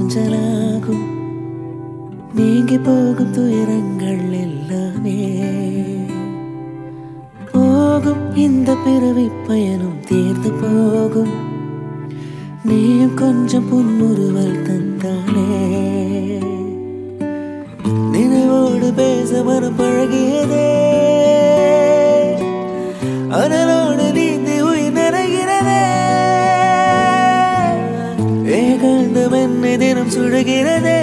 ஊஞ்சலாகும் நீங்கி போகும் துயரங்கள் எல்லாமே போகும் இந்த பிறவி பயணம் தீர்ந்து போகும் நீயும் கொஞ்சம் புன்முறுவல் தந்தானே நினைவோடு பேச மனம் பழகியதே அனலோடு நீந்தி உயிர் நிறைகிறதே ஏகாந்தம் என்னை தினம் சுழகிறதே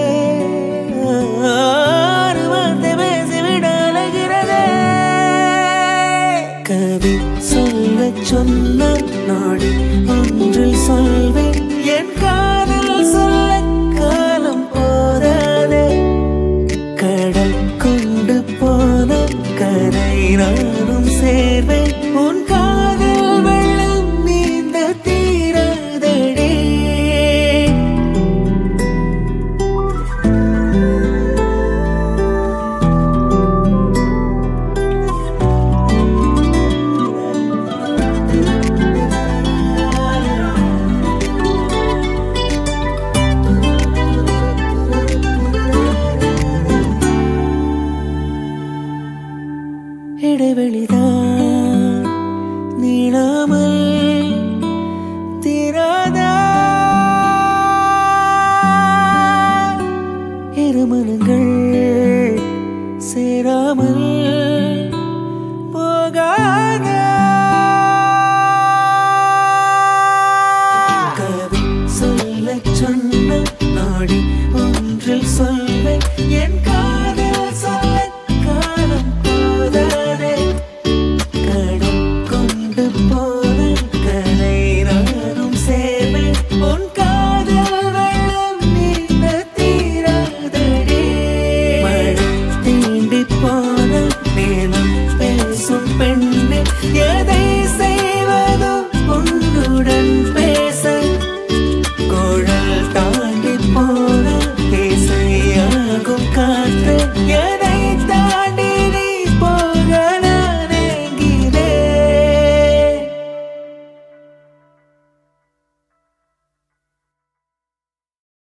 ஆறு வார்த்தை பேசிவிட அழகிறதே கவி சொல்ல சொன்ன நாடி ஒன்றில் சொல்வேன் என் காதல் சொல்ல காலம் போதாதே கடல் கொண்டு போன கரை நானும் சேர்வேன் உன் காதல் வெள்ளம் நீந்த தீராதடே இடைவெளிதான் நீளாமல் தீராதா இருமனங்கள் சேராமல் போகாதா கவி சொல்ல சொன்ன நாடி